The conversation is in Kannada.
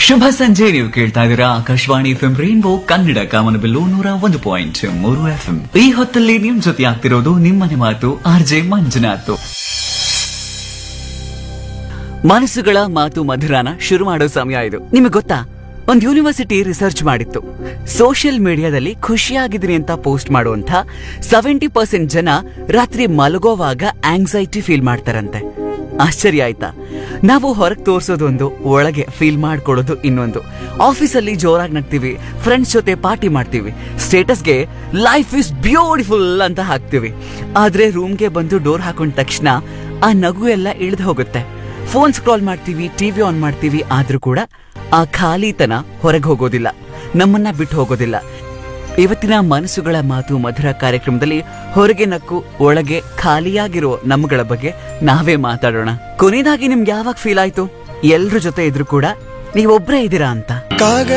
ಶುಭ ಸಂಜೆ ನೀವು ಕೇಳ್ತಾ ಇದ್ದೀರಾ ಆಕಾಶವಾಣಿ ಎಫ್ಎಂ ರೈನ್ಬೋ ಕನ್ನಡ ಕಾಮನಬಿಲ್ಲು ನೂರ ಒಂದು ಪಾಯಿಂಟ್ ಮೂರು ಎಫ್ಎಂ ಈ ಹೊತ್ತಲ್ಲಿ ನಿಮ್ ಜೊತೆ ಆಗ್ತಿರೋದು ನಿಮ್ಮನೆ ಮಾತು ಆರ್ ಜೆ ಮಂಜುನಾಥ್ ಮನಸ್ಸುಗಳ ಮಾತು ಮಧುರಾನ ಶುರು ಮಾಡೋ ಸಮಯ ಇದು ನಿಮಗೆ ಗೊತ್ತಾ ಒಂದು ಯೂನಿವರ್ಸಿಟಿ ರಿಸರ್ಚ್ ಮಾಡಿತ್ತು ಸೋಷಿಯಲ್ ಮೀಡಿಯಾದಲ್ಲಿ ಖುಷಿಯಾಗಿದ್ದೀನಿ ಅಂತ ಪೋಸ್ಟ್ ಮಾಡುವಂತ ಸೆವೆಂಟಿ ಪರ್ಸೆಂಟ್ ಜನ ರಾತ್ರಿ ಮಲಗೋವಾಗ ಆಂಗ್ಸೈಟಿ ಫೀಲ್ ಮಾಡ್ತಾರಂತೆ ಆಶ್ಚರ್ಯ ಆಯ್ತಾ ನಾವು ಹೊರಗೆ ತೋರ್ಸೋದೊಂದು ಒಳಗೆ ಫೀಲ್ ಮಾಡ್ಕೊಳ್ಳೋದು ಇನ್ನೊಂದು ಆಫೀಸಲ್ಲಿ ಜೋರಾಗಿ ನಗ್ತೀವಿ ಫ್ರೆಂಡ್ಸ್ ಜೊತೆ ಪಾರ್ಟಿ ಮಾಡ್ತೀವಿ ಸ್ಟೇಟಸ್ಗೆ ಲೈಫ್ ಇಸ್ ಬ್ಯೂಟಿಫುಲ್ ಅಂತ ಹಾಕ್ತೀವಿ ಆದ್ರೆ ರೂಮ್ಗೆ ಬಂದು ಡೋರ್ ಹಾಕೊಂಡ ತಕ್ಷಣ ಆ ನಗು ಎಲ್ಲ ಇಳಿದು ಹೋಗುತ್ತೆ ಫೋನ್ ಸ್ಕ್ರಾಲ್ ಮಾಡ್ತೀವಿ ಟಿವಿ ಆನ್ ಮಾಡ್ತೀವಿ ಆದ್ರೂ ಕೂಡ ಆ ಖಾಲಿತನ ಹೊರಗೆ ಹೋಗೋದಿಲ್ಲ ನಮ್ಮನ್ನ ಬಿಟ್ಟು ಹೋಗೋದಿಲ್ಲ ಇವತ್ತಿನ ಮನಸ್ಸುಗಳ ಮಾತು ಮಧುರ ಕಾರ್ಯಕ್ರಮದಲ್ಲಿ ಹೊರಗೆ ನಕ್ಕು ಒಳಗೆ ಖಾಲಿಯಾಗಿರೋ ನಮ್ಮಗಳ ಬಗ್ಗೆ ನಾವೇ ಮಾತಾಡೋಣ ಕೊನೆಯದಾಗಿ ನಿಮ್ಗೆ ಯಾವಾಗ ಫೀಲ್ ಆಯ್ತು ಎಲ್ರ ಜೊತೆ ಇದ್ರು ಕೂಡ ನೀವೊಬ್ರೇ ಇದ್ದೀರಾ ಅಂತ